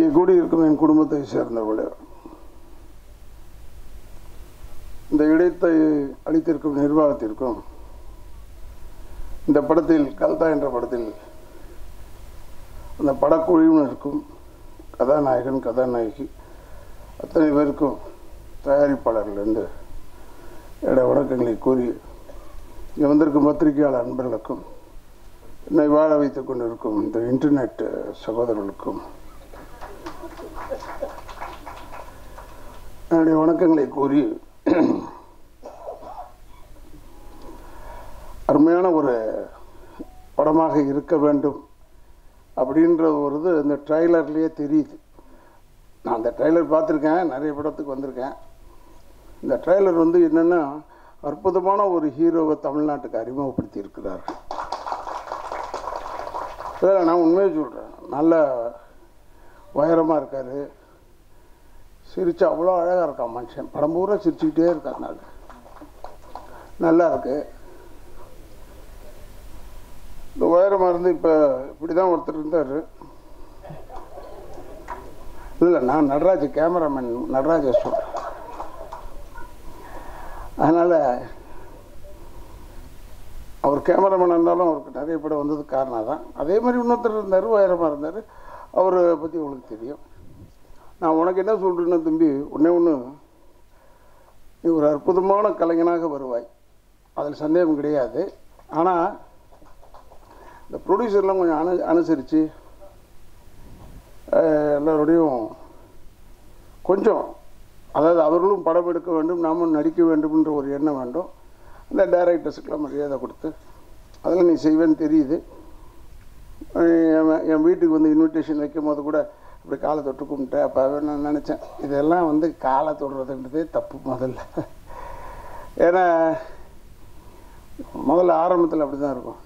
இங்கே கூடியிருக்கும் என் குடும்பத்தை சேர்ந்தவர்களே இந்த இடத்தை அளித்திருக்கும் நிர்வாகத்திற்கும் இந்த படத்தில் கல்தா என்ற படத்தில் அந்த படக்குழுவினருக்கும் கதாநாயகன் கதாநாயகி அத்தனை பேருக்கும் தயாரிப்பாளர்லேருந்து என்னுடைய வணக்கங்களை கூறி இங்கே வந்திருக்கும் பத்திரிகையாளர் அன்பர்களுக்கும் என்னை வாழ வைத்துக் கொண்டிருக்கும் இந்த இன்டர்நெட் சகோதரர்களுக்கும் என்னுடைய வணக்கங்களை கூறி அருமையான ஒரு படமாக இருக்க வேண்டும் அப்படின்ற ஒரு இது இந்த ட்ரைலர்லேயே தெரியுது நான் அந்த ட்ரைலர் பார்த்துருக்கேன் நிறைய படத்துக்கு வந்திருக்கேன் இந்த ட்ரைலர் வந்து என்னென்னா அற்புதமான ஒரு ஹீரோவை தமிழ்நாட்டுக்கு அறிமுகப்படுத்தி இருக்கிறார் இல்லை நான் உண்மையை சொல்கிறேன் நல்ல உயரமாக இருக்கார் சிரிச்சு அவ்வளோ அழகாக இருக்கான் மனுஷன் படம் பூரா சிரிச்சுக்கிட்டே இருக்கான் நாள் நல்லா இருக்கு இந்த உயரமாக இருந்து இப்போ இப்படி தான் ஒருத்தர் இருந்தார் இல்லை நான் நடராஜ் கேமராமேன் நடராஜ சொல்கிறேன் அதனால் அவர் கேமராமேன் இருந்தாலும் அவருக்கு நிறைய படம் வந்தது காரணம் தான் அதே மாதிரி இன்னொருத்தர் இருந்தார் உயரமாக இருந்தார் அவரை பற்றி உங்களுக்கு தெரியும் நான் உனக்கு என்ன சொல்கிறேன்னா தம்பி ஒன்றே ஒன்று நீ ஒரு அற்புதமான கலைஞனாக வருவாய் அதில் சந்தேகம் கிடையாது ஆனால் இந்த ப்ரொடியூசர்லாம் கொஞ்சம் அனு அனுசரித்து எல்லோருடையும் கொஞ்சம் அதாவது அவர்களும் படம் எடுக்க வேண்டும் நாமும் நடிக்க வேண்டும்ன்ற ஒரு எண்ணம் வேண்டும் அந்த டைரக்டர்ஸுக்கெல்லாம் மரியாதை கொடுத்து அதெல்லாம் நீ செய்வேன்னு தெரியுது என் என் வீட்டுக்கு வந்து இன்விடேஷன் வைக்கும் போது கூட அப்படி காலை தொட்டு கும்பிட்டேன் அப்போ நான் நினச்சேன் இதெல்லாம் வந்து காலை தொடுறதுன்றதே தப்பு முதல்ல ஏன்னா முதல்ல ஆரம்பத்தில் அப்படி தான் இருக்கும்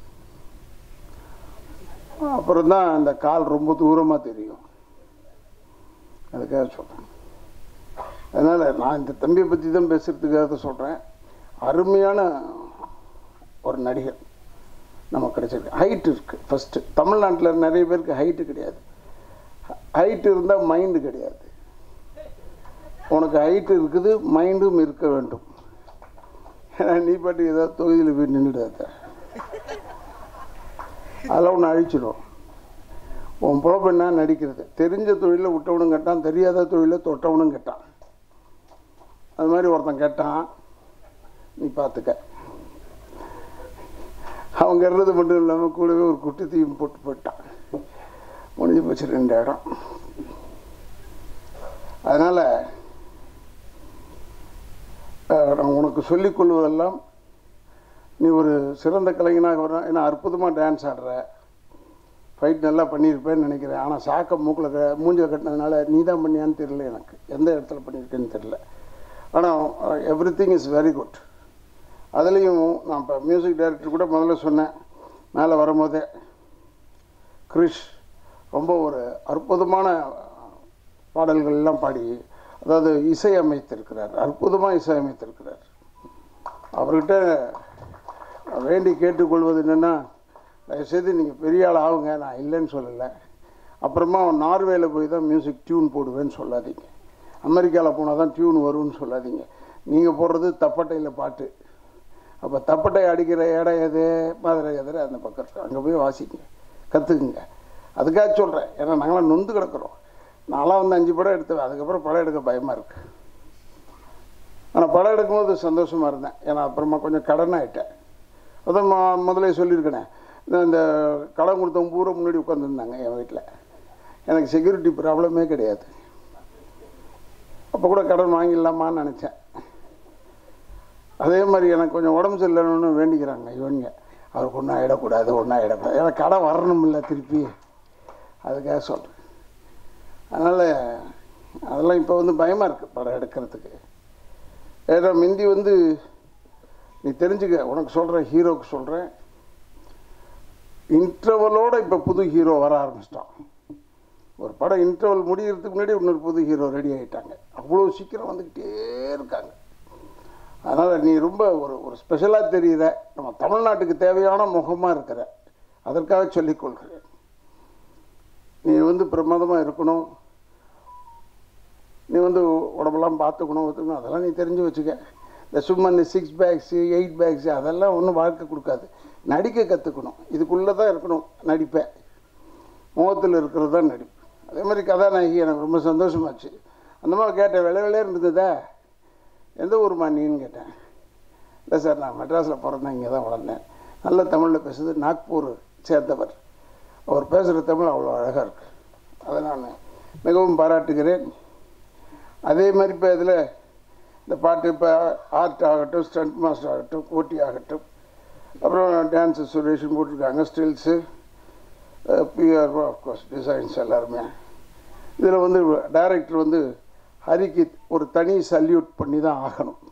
அப்புறம் தான் அந்த கால் ரொம்ப தூரமாக தெரியும் அதுக்காக சொல்கிறேன் அதனால் நான் இந்த தம்பியை பற்றி தான் பேசுகிறதுக்காக சொல்கிறேன் அருமையான ஒரு நடிகர் நமக்கு கிடைச்சிருக்கு ஹைட் இருக்குது ஃபஸ்ட்டு தமிழ்நாட்டில் நிறைய பேருக்கு ஹைட்டு கிடையாது ஹைட் இருந்தால் மைண்டு கிடையாது உனக்கு ஹைட்டு இருக்குது மைண்டும் இருக்க வேண்டும் ஏன்னா நீ பாட்டு ஏதாவது தொகுதியில் போய் நின்றுடாத அதெல்லாம் ஒன்று அழிச்சிடும் உன் பொழப்பு என்ன நடிக்கிறது தெரிஞ்ச தொழிலில் விட்டவனும் கேட்டான் தெரியாத தொழிலில் தொட்டவனும் கேட்டான் அது மாதிரி ஒருத்தன் கேட்டான் நீ பார்த்துக்க அவங்க இருந்தது மட்டும் இல்லாமல் கூடவே ஒரு குட்டி தீயும் போட்டு போயிட்டான் முடிஞ்சு போச்சு ரெண்டு இடம் அதனால் நான் உனக்கு சொல்லிக் கொள்வதெல்லாம் நீ ஒரு சிறந்த கலைஞனாக வர ஏன்னா அற்புதமாக டான்ஸ் ஆடுற ஃபைட் நல்லா பண்ணியிருப்பேன்னு நினைக்கிறேன் ஆனால் சாக்க மூக்கில் க மூஞ்சில் கட்டினதுனால நீ தான் பண்ணியான்னு தெரியல எனக்கு எந்த இடத்துல பண்ணியிருக்கேன்னு தெரியல ஆனால் everything is very good அதுலேயும் நான் இப்போ மியூசிக் டைரக்டர் கூட முதல்ல சொன்னேன் மேலே வரும்போதே கிரிஷ் ரொம்ப ஒரு அற்புதமான பாடல்கள் எல்லாம் பாடி அதாவது இசை அமைத்திருக்கிறார் அற்புதமாக இசை அமைத்திருக்கிறார் அவர்கிட்ட வேண்டி கேட்டுக்கொள்வது என்னென்னா தயவுசெய்து நீங்கள் பெரிய ஆள் ஆகுங்க நான் இல்லைன்னு சொல்லலை அப்புறமா நார்வேல போய் தான் மியூசிக் டியூன் போடுவேன்னு சொல்லாதீங்க அமெரிக்காவில் போனால் தான் டியூன் வரும்னு சொல்லாதீங்க நீங்கள் போடுறது தப்பட்டையில் பாட்டு அப்போ தப்பட்டை அடிக்கிற இடம் எது மதுரை எதிர அந்த பக்கம் இருக்கு அங்கே போய் வாசிங்க கற்றுக்குங்க அதுக்காக சொல்கிறேன் ஏன்னா நாங்களாம் நொந்து கிடக்குறோம் நான்லாம் வந்து அஞ்சு படம் எடுத்தேன் அதுக்கப்புறம் படம் எடுக்க பயமாக இருக்குது ஆனால் படம் எடுக்கும்போது சந்தோஷமாக இருந்தேன் ஏன்னா அப்புறமா கொஞ்சம் கடன் ஆகிட்டேன் அதான் மொ- முதல்ல சொல்லியிருக்கேனே நான் இந்த கடன் கொடுத்தவங்க பூரா முன்னாடி உட்காந்துருந்தாங்க என் வீட்டில் எனக்கு செக்யூரிட்டி ப்ராப்ளமே கிடையாது அப்போ கூட கடன் வாங்கிடலாமான்னு நினச்சேன் அதே மாதிரி எனக்கு கொஞ்சம் உடம்பு சரியில்லைன்னு வேண்டிக்கிறாங்க இவனுங்க அவருக்கு ஒன்றும் ஆகிடக்கூடாது ஒன்றும் ஆகிடக்கூடாது ஏன்னா கடன் வரணும் இல்லை திருப்பி அதுக்காக சொல்கிறேன் அதனால் அதெல்லாம் இப்போ வந்து பயமாக இருக்குது படம் எடுக்கிறதுக்கு ஏன்னா முந்தி வந்து நீ தெரிஞ்சுக்க உனக்கு சொல்கிறேன் ஹீரோக்கு சொல்கிறேன் இன்டர்வலோட இப்போ புது ஹீரோ வர ஆரம்பிச்சிட்டான் ஒரு படம் இன்டர்வல் முடிகிறதுக்கு முன்னாடி இன்னொரு புது ஹீரோ ரெடி ஆகிட்டாங்க அவ்வளோ சீக்கிரம் வந்துக்கிட்டே இருக்காங்க அதனால் நீ ரொம்ப ஒரு ஒரு ஸ்பெஷலாக தெரிகிற நம்ம தமிழ்நாட்டுக்கு தேவையான முகமாக இருக்கிற அதற்காக சொல்லிக்கொள்கிறேன் நீ வந்து பிரமாதமாக இருக்கணும் வந்து உடம்பெல்லாம் பார்த்துக்கணும் ஒத்துக்கணும் அதெல்லாம் நீ தெரிஞ்சு வச்சுக்க இந்த சும்மா இந்த சிக்ஸ் பேக்ஸு எயிட் பேக்ஸு அதெல்லாம் ஒன்றும் வாழ்க்கை கொடுக்காது நடிக்க கற்றுக்கணும் இதுக்குள்ளே தான் இருக்கணும் நடிப்பேன் முகத்தில் இருக்கிறது தான் நடிப்பு அதே மாதிரி கதாநாயகி எனக்கு ரொம்ப சந்தோஷமாச்சு அந்த மாதிரி கேட்டேன் வெள்ளை வெள்ளையே இருந்ததா எந்த ஊருமா நீன்னு கேட்டேன் இல்லை சார் நான் மெட்ராஸில் பிறந்தேன் இங்கே தான் வளர்ந்தேன் நல்ல தமிழில் பேசுது நாக்பூர் சேர்ந்தவர் அவர் பேசுகிற தமிழ் அவ்வளோ அழகாக இருக்கு அதை நான் மிகவும் பாராட்டுகிறேன் அதே மாதிரி இப்போ இதில் இந்த பாட்டு இப்போ ஆர்ட் ஆகட்டும் ஸ்டண்ட் மாஸ்டர் ஆகட்டும் போட்டி ஆகட்டும் அப்புறம் டான்ஸு சுரேஷன் போட்டிருக்காங்க ஸ்டில்ஸு பிஆர் ஆஃப்கோர்ஸ் டிசைன்ஸ் எல்லாருமே இதில் வந்து டைரக்டர் வந்து ஹரிக்கு ஒரு தனி சல்யூட் பண்ணி தான் ஆகணும்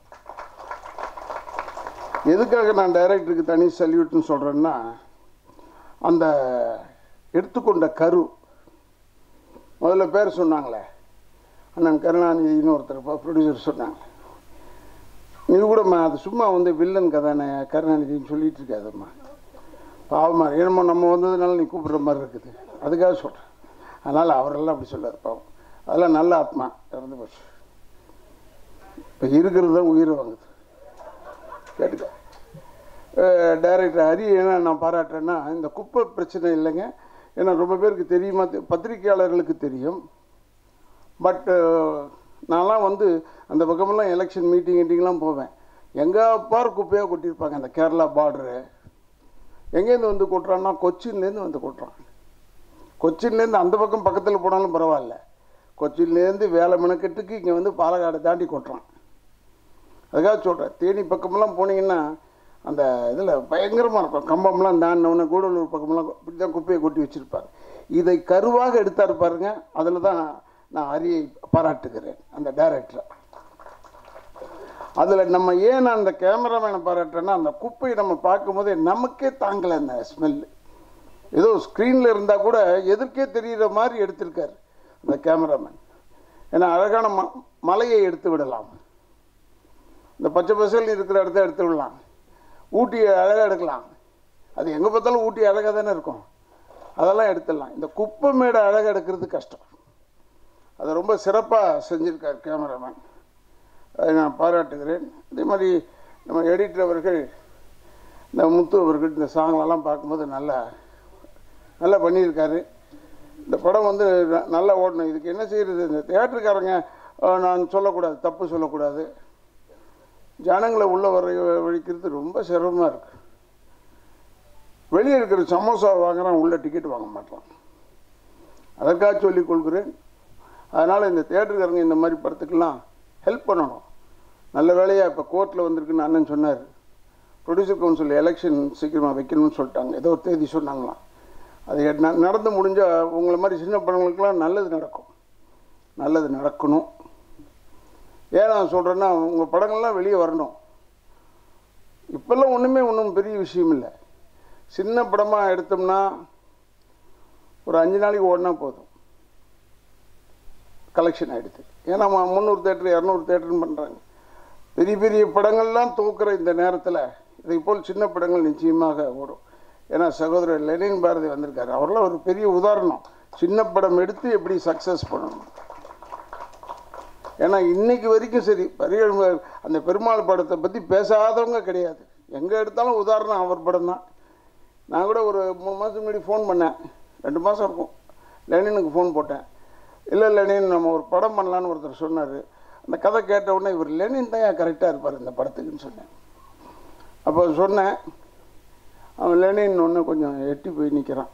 எதுக்காக நான் டைரக்டருக்கு தனி சல்யூட்னு சொல்கிறேன்னா அந்த எடுத்துக்கொண்ட கரு முதல்ல பேர் சொன்னாங்களே அண்ணன் கருணாநிதினு ஒருத்தர் ப்ரொடியூசர் சொன்னாங்க நீ கூடம்மா அது சும்மா வந்து வில்லன் கதானே கருணாநிதின்னு சொல்லிட்டு இருக்காதம்மா பாவமா என்னமோ நம்ம வந்ததுனால நீ கூப்பிடுற மாதிரி இருக்குது அதுக்காக சொல்கிறேன் அதனால் அவரெல்லாம் அப்படி சொல்லாது பாவம் அதெல்லாம் நல்ல ஆத்மா இறந்து போச்சு இப்போ இருக்கிறது தான் உயிரை வாங்குது கேட்டுக்க டைரக்டர் ஹரி என்ன நான் பாராட்டுறேன்னா இந்த குப்பை பிரச்சனை இல்லைங்க ஏன்னா ரொம்ப பேருக்கு தெரியுமா தெ- பத்திரிக்கையாளர்களுக்கு தெரியும் பட் நான்லாம் வந்து அந்த பக்கமெல்லாம் எலெக்ஷன் மீட்டிங் கீட்டிங்லாம் போவேன் எங்கே பார் குப்பையாக கொட்டியிருப்பாங்க அந்த கேரளா பார்டரு எங்கேருந்து வந்து கொட்டுறான்னா கொச்சின்லேருந்து வந்து கொட்டுறான் கொச்சின்லேருந்து அந்த பக்கம் பக்கத்தில் போனாலும் பரவாயில்ல கொச்சின்லேருந்து வேலை மெனக்கெட்டுக்கு இங்கே வந்து பாலக்காடு தாண்டி கொட்டுறான் அதுக்காக சொல்கிறேன் தேனி பக்கமெல்லாம் போனீங்கன்னா அந்த இதில் பயங்கரமாக இருக்கும் கம்பம்லாம் தாண்டினவுடனே கூடலூர் பக்கமெல்லாம் இப்படி தான் குப்பையை கொட்டி வச்சுருப்பாங்க இதை கருவாக எடுத்தார் பாருங்க அதில் தான் நான் அரியை பாராட்டுகிறேன் அந்த டைரக்டரை அதில் நம்ம ஏன் நான் அந்த கேமராமேனை பாராட்டுறேன்னா அந்த குப்பையை நம்ம பார்க்கும்போதே நமக்கே தாங்கலை அந்த ஸ்மெல்லு ஏதோ ஸ்க்ரீனில் இருந்தால் கூட எதிர்க்கே தெரிகிற மாதிரி எடுத்திருக்காரு அந்த கேமராமேன் ஏன்னா அழகான ம மலையை எடுத்து விடலாம் இந்த பச்சை பசல் இருக்கிற இடத்த எடுத்து விடலாம் ஊட்டியை அழகாக எடுக்கலாம் அது எங்கே பார்த்தாலும் ஊட்டி அழகாக தானே இருக்கும் அதெல்லாம் எடுத்துடலாம் இந்த குப்பை மேடை அழகாக எடுக்கிறது கஷ்டம் அதை ரொம்ப சிறப்பாக செஞ்சுருக்கார் கேமராமேன் அதை நான் பாராட்டுகிறேன் அதே மாதிரி நம்ம எடிட்டர் அவர்கள் இந்த முத்து அவர்கள் இந்த சாங்லெல்லாம் பார்க்கும்போது நல்லா நல்லா பண்ணியிருக்காரு இந்த படம் வந்து ந- நல்லா ஓடணும் இதுக்கு என்ன செய்யறது இந்த தியேட்டருக்காரங்க அஹ், நான் சொல்லக்கூடாது தப்பு சொல்லக்கூடாது ஜனங்களை உள்ள வர வழிக்கிறது ரொம்ப சிரமமாக இருக்கு வெளியே இருக்கிற சமோசா வாங்குறான் உள்ள டிக்கெட் வாங்க மாட்டான் அதற்காக சொல்லிக் கொள்கிறேன் அதனால் இந்த தியேட்டருக்காரங்க இந்த மாதிரி படத்துக்கெல்லாம் ஹெல்ப் பண்ணணும் நல்ல வேலையாக இப்போ கோர்ட்டில் வந்திருக்குன்னு அண்ணன் சொன்னார் ப்ரொடியூசர் கவுன்சில் எலெக்ஷன் சீக்கிரமாக வைக்கணும்னு சொல்லிட்டாங்க ஏதோ ஒரு தேதி சொன்னாங்களாம் அது ந- நடந்து முடிஞ்சால் உங்களை மாதிரி சின்ன படங்களுக்கெல்லாம் நல்லது நடக்கும் நல்லது நடக்கணும் ஏன் நான் சொல்கிறேன்னா உங்கள் படங்கள்லாம் வெளியே வரணும் இப்போல்லாம் ஒன்றுமே ஒன்றும் பெரிய விஷயம் இல்லை சின்ன படமாக எடுத்தோம்னா ஒரு அஞ்சு நாளைக்கு ஓடினா போதும் கலெக்ஷன் ஆகிடுது ஏன்னா ம- முந்நூறு தேட்டர் இரநூறு தேட்டர்னு பண்ணுறாங்க பெரிய பெரிய படங்கள்லாம் தூக்குற இந்த நேரத்தில் இதை போல் சின்ன படங்கள் நிச்சயமாக ஓடும் ஏன்னா சகோதரர் லெனின் பாரதி வந்திருக்காரு அவரெல்லாம் ஒரு பெரிய உதாரணம் சின்ன படம் எடுத்து எப்படி சக்ஸஸ் பண்ணணும் ஏன்னா இன்னைக்கு வரைக்கும் சரி பெரிய அந்த பெருமாள் படத்தை பற்றி பேசாதவங்க கிடையாது எங்கே எடுத்தாலும் உதாரணம் அவர் படம் தான் நான் கூட ஒரு மூணு மாதத்துக்கு முன்னாடி ஃபோன் பண்ணேன் ரெண்டு மாதம் இருக்கும் லெனினுக்கு ஃபோன் போட்டேன் இல்லை லெனின் நம்ம ஒரு படம் பண்ணலான்னு ஒருத்தர் சொன்னார் அந்த கதை கேட்ட உடனே இவர் லெனின் தான் கரெக்டாக இருப்பார் இந்த படத்துக்குன்னு சொன்னேன் அப்போ சொன்னேன் அவன் லெனின் ஒன்று கொஞ்சம் எட்டி போய் நிற்கிறான்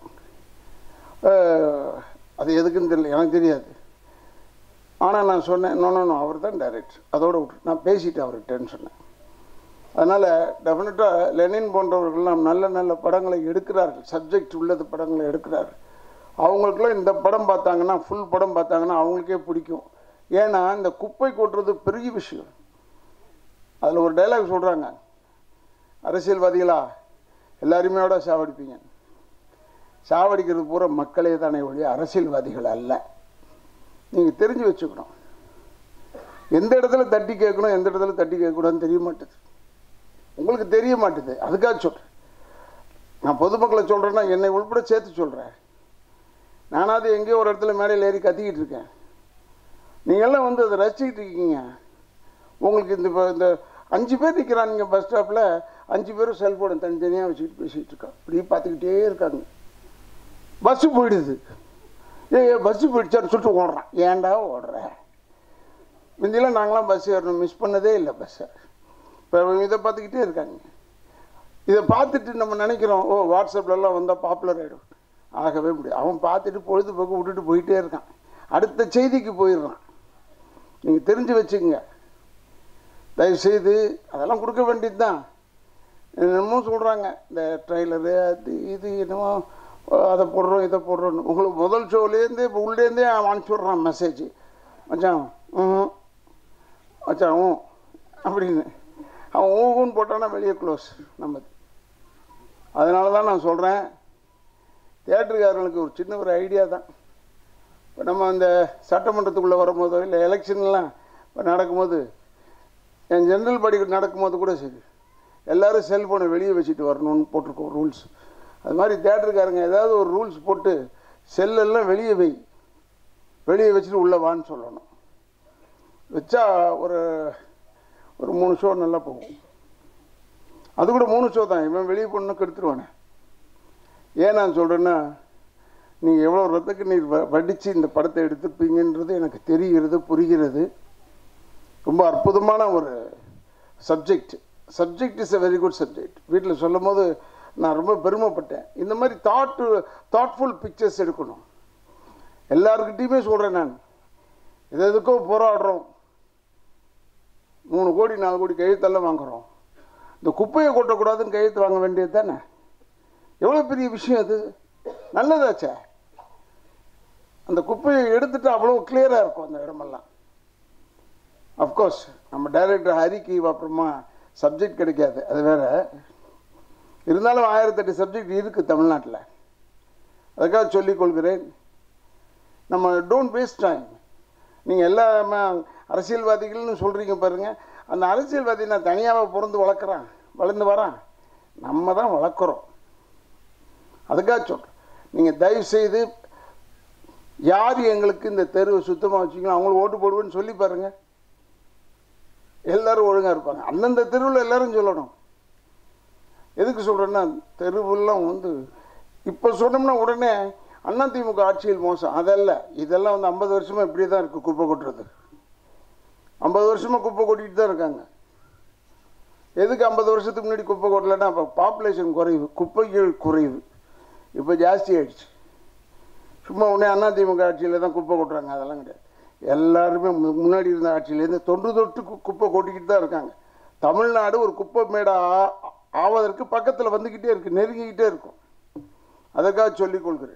அது எதுக்குன்னு தெரியல எனக்கு தெரியாது ஆனால் நான் சொன்னேன் நோ நோ அவர் தான் டைரக்டர் அதோட விட்டு நான் பேசிட்டேன் அவர்கிட்டன்னு சொன்னேன் அதனால் டெஃபினட்டாக லெனின் போன்றவர்கள்லாம் நல்ல நல்ல படங்களை எடுக்கிறார்கள் சப்ஜெக்ட் உள்ளது படங்களை எடுக்கிறார்கள் அவங்களுக்குலாம் இந்த படம் பார்த்தாங்கன்னா ஃபுல் படம் பார்த்தாங்கன்னா அவங்களுக்கே பிடிக்கும் ஏன்னா இந்த குப்பை கொட்டுறது பெரிய விஷயம் அதில் ஒரு டைலாக் சொல்கிறாங்க அரசியல்வாதிகளா எல்லாருமே விட சாவடிப்பீங்க சாவடிக்கிறது பூரா மக்களே தானே ஒழிய அரசியல்வாதிகள் அல்ல நீங்கள் தெரிஞ்சு வச்சுக்கணும் எந்த இடத்துல தட்டி கேட்கணும் எந்த இடத்துல தட்டி கேட்கக்கூடாதுன்னு தெரிய மாட்டேது உங்களுக்கு தெரிய மாட்டேது அதுக்காக சொல்கிறேன் நான் பொதுமக்களை சொல்கிறேன்னா என்னை உள்பட சேர்த்து சொல்கிறேன் நானாவது எங்கேயோ ஒரு இடத்துல மேடையில் ஏறி கத்திக்கிட்டு இருக்கேன் நீங்கள்லாம் வந்து அதை ரசிச்சுக்கிட்டு இருக்கீங்க உங்களுக்கு இந்த இப்போ இந்த அஞ்சு பேர் நிற்கிறானுங்க பஸ் ஸ்டாப்பில் அஞ்சு பேரும் செல்ஃபோனை தனித்தனியாக வச்சுக்கிட்டு பேசிகிட்டு இருக்காங்க இப்படி பார்த்துக்கிட்டே இருக்காங்க பஸ்ஸு போயிடுது ஏ பஸ்ஸு போயிடுச்சான்னு சொல்லிட்டு ஓடுறான் ஏன்டா ஓடுற முந்தியெல்லாம் நாங்களாம் பஸ் ஏறணும் மிஸ் பண்ணதே இல்லை பஸ்ஸை இப்போ இதை பார்த்துக்கிட்டே இருக்காங்க இதை பார்த்துட்டு நம்ம நினைக்கிறோம் ஓ வாட்ஸ்அப்லலாம் வந்தால் பாப்புலர் ஆகிடும் ஆகவே முடியும் அவன் பார்த்துட்டு பொழுதுபோக்கு விட்டுட்டு போயிட்டே இருக்கான் அடுத்த செய்திக்கு போயிடுறான் நீங்கள் தெரிஞ்சு வச்சுக்கோங்க தயவுசெய்து அதெல்லாம் கொடுக்க வேண்டியது தான் என்னமோ சொல்கிறாங்க இந்த ட்ரெய்லரு அது இது என்னமோ அதை போடுறோம் இதை போடுறோன்னு உங்களுக்கு முதல் ஷோலேருந்தே இப்போ உள்ளேருந்தே அவன் அனுப்பிச்சி விட்றான் மெசேஜ் மச்சான் ம் மச்சான் ஊ அப்படின்னு அவன் ஊகுன்னு போட்டான்னா வெளியே க்ளோஸ் நம்ம அதனால தான் நான் சொல்கிறேன் தேட்டருக்காரங்களுக்கு ஒரு சின்ன ஒரு ஐடியா தான் இப்போ நம்ம அந்த சட்டமன்றத்துக்குள்ளே வரும்போதோ இல்லை எலெக்ஷன்லாம் இப்போ நடக்கும்போது என் ஜென்ரல் படி நடக்கும்போது கூட சரி எல்லோரும் செல்ஃபோனை வெளியே வச்சுட்டு வரணும்னு போட்டிருக்கோம் ரூல்ஸ் அது மாதிரி தேட்டருக்காரங்க ஏதாவது ஒரு ரூல்ஸ் போட்டு செல்லெல்லாம் வெளியே வை வெளியே வச்சுட்டு உள்ளே வான்னு சொல்லணும் வச்சா ஒரு ஒரு மூணு ஷோ நல்லா போகும் அது கூட மூணு ஷோ தான் இவன் வெளியே போகணுன்னு கெடுத்துருவானே ஏன் நான் சொல்கிறேன்னா நீங்கள் எவ்வளோ ரத்தக்கு நீர் வ வடித்து இந்த படத்தை எடுத்துப்பீங்கன்றது எனக்கு தெரிகிறது புரிகிறது ரொம்ப அற்புதமான ஒரு subject subject is a very good subject வீட்டில் சொல்லும் போது நான் ரொம்ப பெருமைப்பட்டேன் இந்த மாதிரி தாட்டு தாட்ஃபுல் பிக்சர்ஸ் எடுக்கணும் எல்லாருக்கிட்டேயுமே சொல்கிறேன் நான் எது எதுக்கோ போராடுறோம் மூணு கோடி நாலு கோடி கையெழுத்தெல்லாம் வாங்குகிறோம் இந்த குப்பையை கொட்டக்கூடாதுன்னு கையெழுத்து வாங்க வேண்டியது தானே எவ்வளோ பெரிய விஷயம் அது நல்லதாச்சே அந்த குப்பையை எடுத்துட்டு அவ்வளோ கிளியராக இருக்கும் அந்த இடமெல்லாம் அஃப்கோர்ஸ் நம்ம டைரக்டர் ஹரிக்கு அப்புறமா சப்ஜெக்ட் கிடைக்காது அது வேற இருந்தாலும் ஆயிரத்தெட்டு சப்ஜெக்ட் இருக்குது தமிழ்நாட்டில் அதுக்காக சொல்லிக் கொள்கிறேன் நம்ம டோன்ட் வேஸ்ட் டைம் நீங்கள் எல்லா ம- அரசியல்வாதிகள்னு சொல்கிறீங்க பாருங்கள் அந்த அரசியல்வாதி நான் தனியாக பிறந்து வளர்க்குறான் வளர்ந்து வரான் நம்ம தான் வளர்க்குறோம் அதுக்காக சொல்கிறேன் நீங்கள் தயவு செய்து யார் எங்களுக்கு இந்த தெருவை சுத்தமாக வச்சுக்கணும் அவங்களுக்கு ஓட்டு போடுவேன்னு சொல்லி பாருங்க எல்லாரும் ஒழுங்காக இருப்பாங்க அந்தந்த தெருவில் எல்லாரும் சொல்லணும் எதுக்கு சொல்கிறேன்னா தெருவெல்லாம் வந்து இப்போ சொன்னோம்னா உடனே அதிமுக ஆட்சியில் மோசம் அதல்ல இதெல்லாம் வந்து ஐம்பது வருஷமாக இப்படியே தான் இருக்குது குப்பை கொட்டுறது ஐம்பது வருஷமாக குப்பை கொட்டிட்டு தான் இருக்காங்க எதுக்கு ஐம்பது வருஷத்துக்கு முன்னாடி குப்பை கொட்டலைன்னா அப்போ பாப்புலேஷன் குறைவு குப்பைகள் குறைவு இப்போ ஜாஸ்தி ஆயிடுச்சு சும்மா உடனே அதிமுக ஆட்சியில் தான் குப்பை கொட்டுறாங்க அதெல்லாம் கிடையாது எல்லாருமே மு- முன்னாடி இருந்த ஆட்சியிலேருந்து தொன்று தொட்டு கு- குப்பை கொட்டிக்கிட்டு தான் இருக்காங்க தமிழ்நாடு ஒரு குப்பை மேடா ஆ- ஆவதற்கு பக்கத்தில் வந்துக்கிட்டே இருக்கு நெருங்கிக்கிட்டே இருக்கும் அதற்காக சொல்லிக் கொள்கிறேன்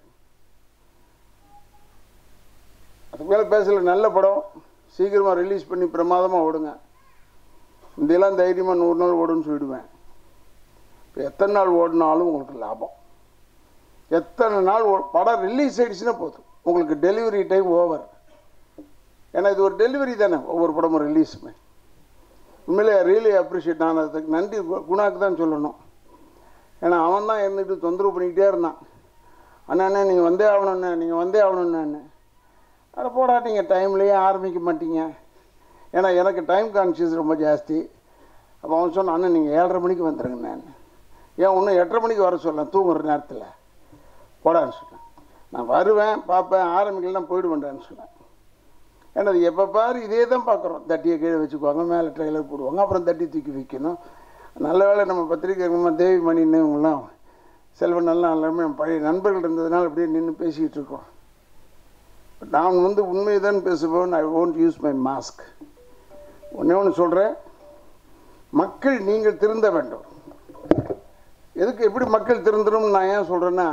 அதுக்கு மேலே பேசல நல்ல படம் சீக்கிரமாக ரிலீஸ் பண்ணி பிரமாதமாக ஓடுங்க இதெல்லாம் தைரியமாக நூறு நாள் ஓடுன்னு சொல்லிடுவேன் இப்போ எத்தனை நாள் ஓடினாலும் உங்களுக்கு லாபம் எத்தனை நாள் ஓ- படம் ரிலீஸ் ஆயிடுச்சுன்னா போதும் உங்களுக்கு டெலிவரி டைம் ஓவர் ஏன்னா இது ஒரு டெலிவரி தானே ஒவ்வொரு படமும் ரிலீஸுமே உண்மையிலே ரியலி அப்ரிஷியேட் நான் அதுக்கு நன்றி கு- குணாக்கு தான் சொல்லணும் ஏன்னா அவன் தான் இருந்துட்டு தொந்தரவு பண்ணிக்கிட்டே இருந்தான் அண்ணா அண்ணா நீங்கள் வந்தே ஆகணுண்ணே நீங்கள் வந்தே ஆகணுண்ணே அட போடா நீங்கள் டைம்லேயே ஆரம்பிக்க மாட்டீங்க ஏன்னா எனக்கு டைம் கான்ஷியஸ் ரொம்ப ஜாஸ்தி அப்போ அவன் சொன்னான் அண்ணன் நீங்கள் ஏழரை மணிக்கு வந்துடுங்க நான் ஏன் இன்னும் எட்டரை மணிக்கு வர சொல்லலாம் தூங்குற நேரத்தில் போடான்னு சொன்னேன் நான் வருவேன் பார்ப்பேன் ஆரம்பிக்கலாம் போயிடுவேன்டான்னு சொன்னேன் ஏன்னா அது எப்போ பாரு இதே தான் பார்க்குறோம் தட்டியை கீழே வச்சுக்குவாங்க மேலே ட்ரெய்லர் போடுவாங்க அப்புறம் தட்டி தூக்கி வைக்கணும் நல்ல வேளை நம்ம பத்திரிக்கை நம்ம தேவி மணின்னு இவங்கெல்லாம் செல்வன் எல்லாம் எல்லாருமே பழைய நண்பர்கள் இருந்ததுனால அப்படியே நின்று பேசிக்கிட்டு இருக்கோம் நான் வந்து உண்மையை தான் பேசுவேன் ஐ won't யூஸ் மை மாஸ்க் ஒன்றே ஒன்று சொல்கிறேன் மக்கள் நீங்கள் திருந்த வேண்டும் எதுக்கு எப்படி மக்கள் திருந்தணும்னு நான் ஏன் சொல்கிறேன்னா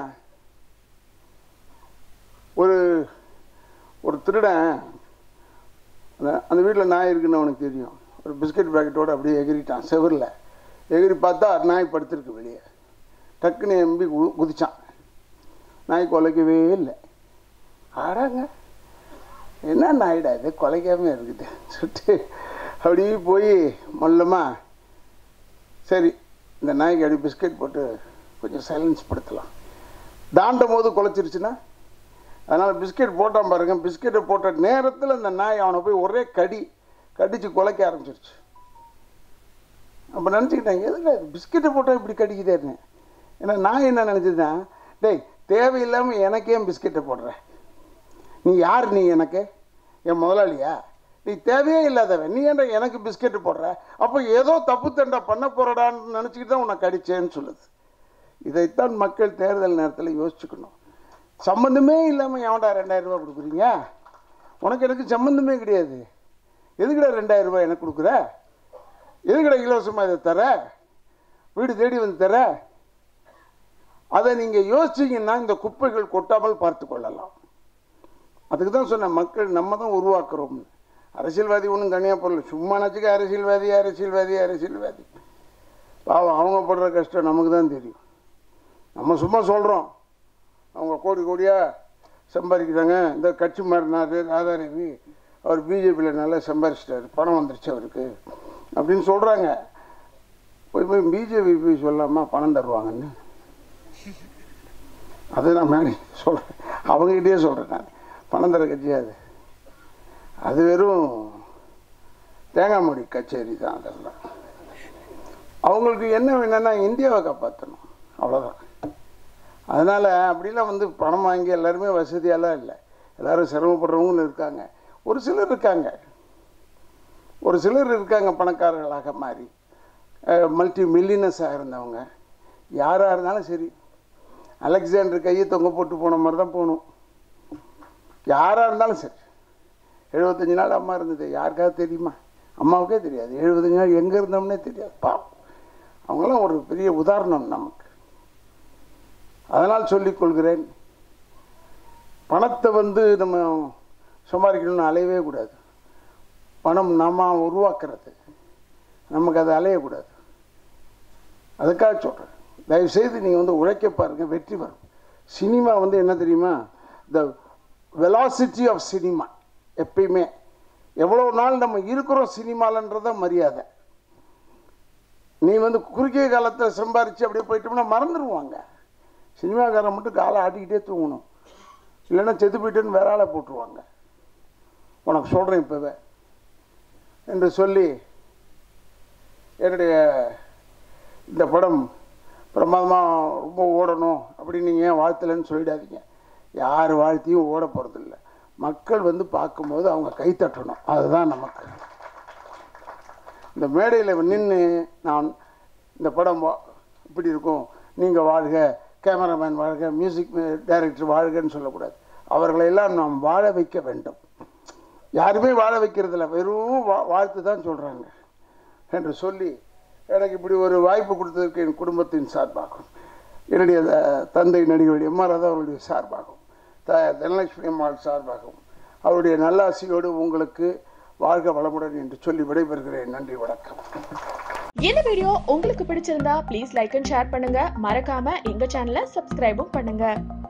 ஒரு ஒரு திருடன் அந்த அந்த வீட்டில் நாய் இருக்குன்னு அவனுக்கு தெரியும் ஒரு பிஸ்கட் பேக்கெட்டோட அப்படியே எகிரிட்டான் செவரில் எகிரி பார்த்தா நாய் படுத்திருக்கு வெளியே டக்குன்னு எம்பி கு- குதிச்சான் நாய் குலைக்கவே இல்லை ஆடாங்க என்ன நாயிடா இது குலைக்காம இருக்குது சொல்லிட்டு அப்படியே போய் மொல்லமா சரி இந்த நாய்க்கு அப்படி பிஸ்கட் போட்டு கொஞ்சம் சைலன்ஸ் படுத்தலாம் தாண்டும் போது குலைச்சிருச்சுன்னா அதனால் பிஸ்கெட் போட்டான் பாருங்க பிஸ்கெட்டை போட்ட நேரத்தில் அந்த நாய் அவனை போய் ஒரே கடி கடிச்சு குலைக்க ஆரம்பிச்சிருச்சு அப்போ நினச்சிக்கிட்டாங்க எதுக்கு பிஸ்கெட்டை போட்டால் இப்படி கடிக்குதேன்னு ஏன்னா நான் என்ன நினச்சிட்டேன் டேய் தேவையில்லாமல் எனக்கே பிஸ்கெட்டை போடுற நீ யார் நீ எனக்கு என் முதலாளியா நீ தேவையே இல்லாதவன் நீ ஏன்டா எனக்கு பிஸ்கெட்டு போடுற அப்போ ஏதோ தப்பு தண்டா பண்ண போறடான்னு நினச்சிக்கிட்டு தான் உன்னை கடிச்சேன்னு சொல்லுது இதைத்தான் மக்கள் தேர்தல் நேரத்தில் யோசிச்சுக்கணும் சம்மந்தமே இல்லாமல் எவன்டா ரெண்டாயிரம் ரூபாய் கொடுக்குறீங்க உனக்கு எனக்கு சம்மந்தமே கிடையாது எதுக்குடா ரெண்டாயிரம் ரூபாய் எனக்கு கொடுக்குற எதுக்குடா இலவசமாக இதை தர வீடு தேடி வந்து தர அதை நீங்கள் யோசிச்சீங்கன்னா இந்த குப்பைகள் கொட்டாமல் பார்த்து கொள்ளலாம் அதுக்கு தான் சொன்னேன் மக்கள் நம்ம தான் உருவாக்குறோம்னு அரசியல்வாதி ஒன்றும் தனியாக போடல சும்மா நச்சுக்க அரசியல்வாதி அரசியல்வாதி அரசியல்வாதி பாவம் அவங்க படுற கஷ்டம் நமக்கு தான் தெரியும் நம்ம சும்மா சொல்கிறோம் அவங்க கோடி கோடியாக சம்பாதிக்கிறாங்க இந்த கட்சி மாறினார் ராதாரவி அவர் பிஜேபியில் நல்லா சம்பாதிச்சிட்டாரு பணம் வந்துருச்சு அவருக்கு அப்படின்னு சொல்கிறாங்க போய் போய் பிஜேபி போய் சொல்லாமா பணம் தருவாங்கன்னு அது நான் மேலே சொல்கிறேன் அவங்ககிட்டயே சொல்கிறேன் நான் பணம் தர கட்சி அது அது வெறும் தேங்காய் மூடி கச்சேரி தான் அதெல்லாம் அவங்களுக்கு என்ன வேணும்னா இந்தியாவை காப்பாற்றணும் அவ்வளோதான் அதனால் அப்படிலாம் வந்து பணம் வாங்கி எல்லாருமே வசதியெல்லாம் இல்லை எல்லாரும் சிரமப்படுறவங்களும் இருக்காங்க ஒரு சிலர் இருக்காங்க ஒரு சிலர் இருக்காங்க பணக்காரர்களாக மாறி மல்டி மில்லியனஸாக இருந்தவங்க யாராக இருந்தாலும் சரி அலெக்சாண்டர் கையை தொங்க போட்டு போன மாதிரி தான் போகணும் யாராக இருந்தாலும் சரி எழுபத்தஞ்சு நாள் அம்மா இருந்தது யாருக்காவது தெரியுமா அம்மாவுக்கே தெரியாது எழுபத்தஞ்சு நாள் எங்கே இருந்தோம்னே தெரியாது பாவம் அவங்களாம் ஒரு பெரிய உதாரணம் நமக்கு அதனால் சொல்லிக் கொள்கிறேன் பணத்தை வந்து நம்ம சம்பாதிக்கணும்னு அலையவே கூடாது பணம் நாம உருவாக்குறது நமக்கு அது அலையக்கூடாது அதுக்காக சொல்கிறேன் தயவுசெய்து நீங்கள் வந்து உழைக்க பாருங்க வெற்றி வரும் சினிமா வந்து என்ன தெரியுமா த வெலாசிட்டி ஆஃப் சினிமா எப்பயுமே எவ்வளோ நாள் நம்ம இருக்கிறோம் சினிமாலன்றத மரியாதை நீ வந்து குறுகிய காலத்தில் சம்பாரித்து அப்படியே போயிட்டோம்னா மறந்துடுவாங்க சினிமாக்காரன் மட்டும் காலை ஆட்டிக்கிட்டே தூங்கணும் இல்லைன்னா செத்து போயிட்டேன்னு வேற ஆளை போட்டுருவாங்க உனக்கு சொல்கிறேன் இப்போவே என்று சொல்லி என்னுடைய இந்த படம் பிரமாதமாக ரொம்ப ஓடணும் அப்படின்னு நீங்கள் ஏன் வாழ்த்தலைன்னு சொல்லிடாதீங்க யார் வாழ்த்தியும் ஓட போகிறதில்ல மக்கள் வந்து பார்க்கும்போது அவங்க கை தட்டணும் அதுதான் நமக்கு இந்த மேடையில் நின்று நான் இந்த படம் வா- இப்படி இருக்கும் நீங்கள் வாழ்க கேமராமேன் வாழ்க மியூசிக் டைரக்டர் வாழ்கன்னு சொல்லக்கூடாது அவர்களையெல்லாம் நாம் வாழ வைக்க வேண்டும் யாருமே வாழ வைக்கிறதில்ல வெறும் வா வாழ்த்து தான் சொல்கிறாங்க என்று சொல்லி எனக்கு இப்படி ஒரு வாய்ப்பு கொடுத்ததற்கு என் குடும்பத்தின் சார்பாகும் என்னுடைய த- தந்தை நடிகர் எம் ஆர் ராதா அவருடைய சார்பாகும் த தனலட்சுமி அம்மாள் சார்பாகவும் அவருடைய நல்லாசியோடு உங்களுக்கு வாழ்க வளமுடன் என்று சொல்லி விடைபெறுகிறேன் நன்றி வணக்கம் இந்த வீடியோ உங்களுக்கு பிடிச்சிருந்தா ப்ளீஸ் லைக் அண்ட் ஷேர் பண்ணுங்க மறக்காம எங்க சேனலை சப்ஸ்கிரைபும் பண்ணுங்க